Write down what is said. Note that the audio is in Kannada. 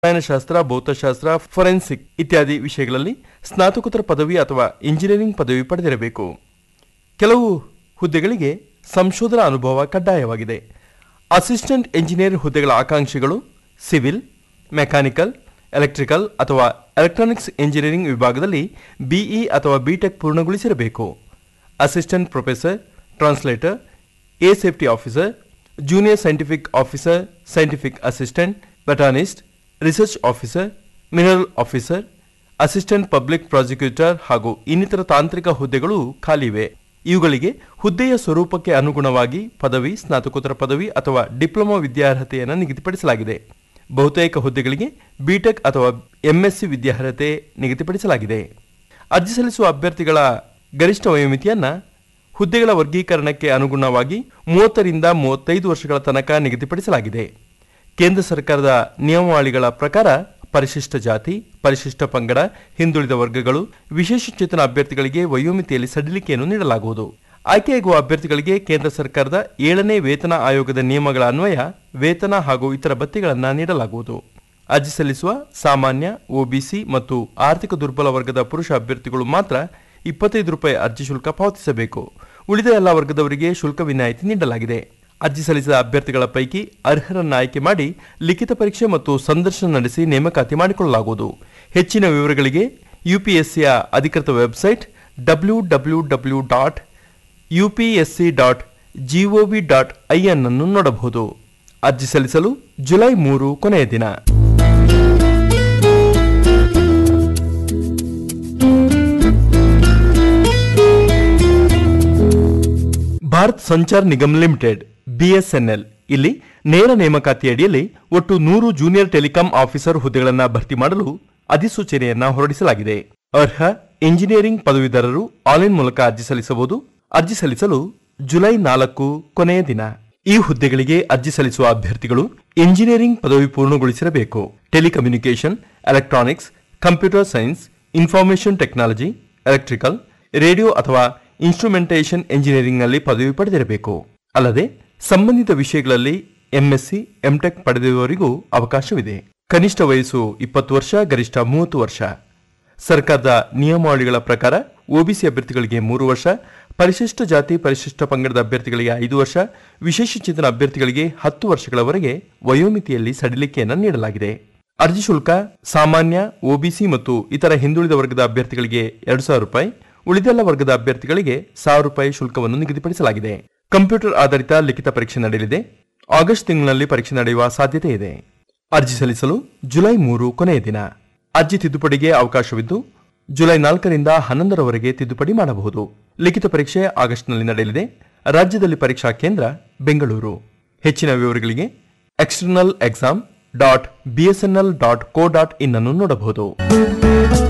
ರಸಾಯನಶಾಸ್ತ್ರ ಭೌತಶಾಸ್ತ್ರ ಫೊರೆನ್ಸಿಕ್ ಇತ್ಯಾದಿ ವಿಷಯಗಳಲ್ಲಿ ಸ್ನಾತಕೋತ್ತರ ಪದವಿ ಅಥವಾ ಇಂಜಿನಿಯರಿಂಗ್ ಪದವಿ ಪಡೆದಿರಬೇಕು ಕೆಲವು ಹುದ್ದೆಗಳಿಗೆ ಸಂಶೋಧನಾ ಅನುಭವ ಕಡ್ಡಾಯವಾಗಿದೆ ಅಸಿಸ್ಟೆಂಟ್ ಎಂಜಿನಿಯರ್ ಹುದ್ದೆಗಳ ಆಕಾಂಕ್ಷಿಗಳು ಸಿವಿಲ್ ಮೆಕ್ಯಾನಿಕಲ್ ಎಲೆಕ್ಟ್ರಿಕಲ್ ಅಥವಾ ಎಲೆಕ್ಟ್ರಾನಿಕ್ಸ್ ಎಂಜಿನಿಯರಿಂಗ್ ವಿಭಾಗದಲ್ಲಿ ಬಿಇ ಅಥವಾ ಬಿಟೆಕ್ ಪೂರ್ಣಗೊಳಿಸಿರಬೇಕು ಅಸಿಸ್ಟೆಂಟ್ ಪ್ರೊಫೆಸರ್ ಟ್ರಾನ್ಸ್ಲೇಟರ್ ಎ safety officer junior scientific officer scientific assistant botanist research officer mineral officer assistant public prosecutor ಹಾಗೂ ಇನ್ನಿತರ ತಾಂತ್ರಿಕ ಹುದ್ದೆಗಳು ಖಾಲಿವೆ ಇವುಗಳಿಗೆ ಹುದ್ದೆಯ ಸ್ವರೂಪಕ್ಕೆ ಅನುಗುಣವಾಗಿ ಪದವಿ ಸ್ನಾತಕೋತ್ತರ ಪದವಿ ಅಥವಾ ಡಿಪ್ಲೊಮಾ ವಿದ್ಯಾರ್ಹತೆಯನ್ನು ನಿಗದಿಪಡಿಸಲಾಗಿದೆ ಬಹುತೇಕ ಹುದ್ದೆಗಳಿಗೆ ಬಿಟೆಕ್ ಅಥವಾ ಎಂಎಸ್ಸಿ ವಿದ್ಯಾರ್ಹತೆ ನಿಗದಿಪಡಿಸಲಾಗಿದೆ ಅರ್ಜಿ ಸಲ್ಲಿಸುವ ಅಭ್ಯರ್ಥಿಗಳ ಗರಿಷ್ಠ ವಯೋಮಿತಿಯನ್ನ ಹುದ್ದೆಗಳ ವರ್ಗೀಕರಣಕ್ಕೆ ಅನುಗುಣವಾಗಿ ಮೂವತ್ತರಿಂದ ಮೂವತ್ತೈದು ವರ್ಷಗಳ ತನಕ ನಿಗದಿಪಡಿಸಲಾಗಿದೆ ಕೇಂದ್ರ ಸರ್ಕಾರದ ನಿಯಮಾವಳಿಗಳ ಪ್ರಕಾರ ಪರಿಶಿಷ್ಟ ಜಾತಿ ಪರಿಶಿಷ್ಟ ಪಂಗಡ ಹಿಂದುಳಿದ ವರ್ಗಗಳು ವಿಶೇಷಚೇತನ ಅಭ್ಯರ್ಥಿಗಳಿಗೆ ವಯೋಮಿತಿಯಲ್ಲಿ ಸಡಿಲಿಕೆಯನ್ನು ನೀಡಲಾಗುವುದು ಆಯ್ಕೆಯಾಗುವ ಅಭ್ಯರ್ಥಿಗಳಿಗೆ ಕೇಂದ್ರ ಸರ್ಕಾರದ ಏಳನೇ ವೇತನ ಆಯೋಗದ ನಿಯಮಗಳ ಅನ್ವಯ ವೇತನ ಹಾಗೂ ಇತರ ಭತ್ಯೆಗಳನ್ನು ನೀಡಲಾಗುವುದು ಅರ್ಜಿ ಸಲ್ಲಿಸುವ ಸಾಮಾನ್ಯ ಒಬಿಸಿ ಮತ್ತು ಆರ್ಥಿಕ ದುರ್ಬಲ ವರ್ಗದ ಪುರುಷ ಅಭ್ಯರ್ಥಿಗಳು ಮಾತ್ರ ಇಪ್ಪತ್ತೈದು ರೂಪಾಯಿ ಅರ್ಜಿ ಶುಲ್ಕ ಪಾವತಿಸಬೇಕು ಉಳಿದ ಎಲ್ಲ ವರ್ಗದವರಿಗೆ ಶುಲ್ಕ ವಿನಾಯಿತಿ ನೀಡಲಾಗಿದೆ ಅರ್ಜಿ ಸಲ್ಲಿಸಿದ ಅಭ್ಯರ್ಥಿಗಳ ಪೈಕಿ ಅರ್ಹರನ್ನು ಆಯ್ಕೆ ಮಾಡಿ ಲಿಖಿತ ಪರೀಕ್ಷೆ ಮತ್ತು ಸಂದರ್ಶನ ನಡೆಸಿ ನೇಮಕಾತಿ ಮಾಡಿಕೊಳ್ಳಲಾಗುವುದು ಹೆಚ್ಚಿನ ವಿವರಗಳಿಗೆ ಯುಪಿಎಸ್ಸಿಯ ಅಧಿಕೃತ website W W W dot UPSC dot GOV dot IN ಅನ್ನು ನೋಡಬಹುದು ಅರ್ಜಿ ಸಲ್ಲಿಸಲು ಜುಲೈ ಮೂರು ಕೊನೆಯ ದಿನ ಭಾರತ್ ಸಂಚಾರ್ ನಿಗಮ್ ಲಿಮಿಟೆಡ್ ಬಿಎಸ್ಎನ್ಎಲ್ ಇಲ್ಲಿ ನೇರ ನೇಮಕಾತಿ ಅಡಿಯಲ್ಲಿ ಒಟ್ಟು ನೂರು ಜೂನಿಯರ್ ಟೆಲಿಕಾಂ ಆಫೀಸರ್ ಹುದ್ದೆಗಳನ್ನು ಭರ್ತಿ ಮಾಡಲು ಅಧಿಸೂಚನೆಯನ್ನ ಹೊರಡಿಸಲಾಗಿದೆ ಅರ್ಹ ಇಂಜಿನಿಯರಿಂಗ್ ಪದವೀಧರರು ಆನ್ಲೈನ್ ಮೂಲಕ ಅರ್ಜಿ ಸಲ್ಲಿಸಬಹುದು ಅರ್ಜಿ ಸಲ್ಲಿಸಲು ಜುಲೈ ನಾಲ್ಕು ಕೊನೆಯ ದಿನ ಈ ಹುದ್ದೆಗಳಿಗೆ ಅರ್ಜಿ ಸಲ್ಲಿಸುವ ಅಭ್ಯರ್ಥಿಗಳು ಇಂಜಿನಿಯರಿಂಗ್ ಪದವಿ ಪೂರ್ಣಗೊಳಿಸಿರಬೇಕು telecommunication electronics computer science information technology electrical radio ಅಥವಾ ಇನ್ಸ್ಟ್ರುಮೆಂಟೇಷನ್ ಎಂಜಿನಿಯರಿಂಗ್ನಲ್ಲಿ ಪದವಿ ಪಡೆದಿರಬೇಕು ಅಲ್ಲದೆ ಸಂಬಂಧಿತ ವಿಷಯಗಳಲ್ಲಿ ಎಂಎಸ್ಸಿ ಎಂಟೆಕ್ ಪಡೆದಿರುವವರಿಗೂ ಅವಕಾಶವಿದೆ ಕನಿಷ್ಠ ವಯಸ್ಸು ಇಪ್ಪತ್ತು ವರ್ಷ ಗರಿಷ್ಠ ಮೂವತ್ತು ವರ್ಷ ಸರ್ಕಾರದ ನಿಯಮಾವಳಿಗಳ ಪ್ರಕಾರ ಒಬಿಸಿ ಅಭ್ಯರ್ಥಿಗಳಿಗೆ ಮೂರು ವರ್ಷ ಪರಿಶಿಷ್ಟ ಜಾತಿ ಪರಿಶಿಷ್ಟ ಪಂಗಡದ ಅಭ್ಯರ್ಥಿಗಳಿಗೆ ಐದು ವರ್ಷ ವಿಶೇಷಚೇತನ ಅಭ್ಯರ್ಥಿಗಳಿಗೆ ಹತ್ತು ವರ್ಷಗಳವರೆಗೆ ವಯೋಮಿತಿಯಲ್ಲಿ ಸಡಿಲಿಕೆಯನ್ನು ನೀಡಲಾಗಿದೆ ಅರ್ಜಿ ಶುಲ್ಕ ಸಾಮಾನ್ಯ ಒಬಿಸಿ ಮತ್ತು ಇತರ ಹಿಂದುಳಿದ ವರ್ಗದ ಅಭ್ಯರ್ಥಿಗಳಿಗೆ ಎರಡು ಸಾವಿರ ರೂಪಾಯಿ ಉಳಿದೆಲ್ಲ ವರ್ಗದ ಅಭ್ಯರ್ಥಿಗಳಿಗೆ ಸಾವಿರ ರೂಪಾಯಿ ಶುಲ್ಕವನ್ನು ನಿಗದಿಪಡಿಸಲಾಗಿದೆ ಕಂಪ್ಯೂಟರ್ ಆಧಾರಿತ ಲಿಖಿತ ಪರೀಕ್ಷೆ ನಡೆಯಲಿದೆ ಆಗಸ್ಟ್ ತಿಂಗಳಿನಲ್ಲಿ ಪರೀಕ್ಷೆ ನಡೆಯುವ ಸಾಧ್ಯತೆ ಇದೆ ಅರ್ಜಿ ಸಲ್ಲಿಸಲು ಜುಲೈ ಮೂರು ಕೊನೆಯ ದಿನ ಅರ್ಜಿ ತಿದ್ದುಪಡಿಗೆ ಅವಕಾಶವಿದ್ದು ಜುಲೈ ನಾಲ್ಕರಿಂದ ಹನ್ನೊಂದರವರೆಗೆ ತಿದ್ದುಪಡಿ ಮಾಡಬಹುದು ಲಿಖಿತ ಪರೀಕ್ಷೆ ಆಗಸ್ಟ್ನಲ್ಲಿ ನಡೆಯಲಿದೆ ರಾಜ್ಯದಲ್ಲಿ ಪರೀಕ್ಷಾ ಕೇಂದ್ರ ಬೆಂಗಳೂರು ಹೆಚ್ಚಿನ ವಿವರಗಳಿಗೆ external exam dot BSNL dot co dot in ಅನ್ನು ನೋಡಬಹುದು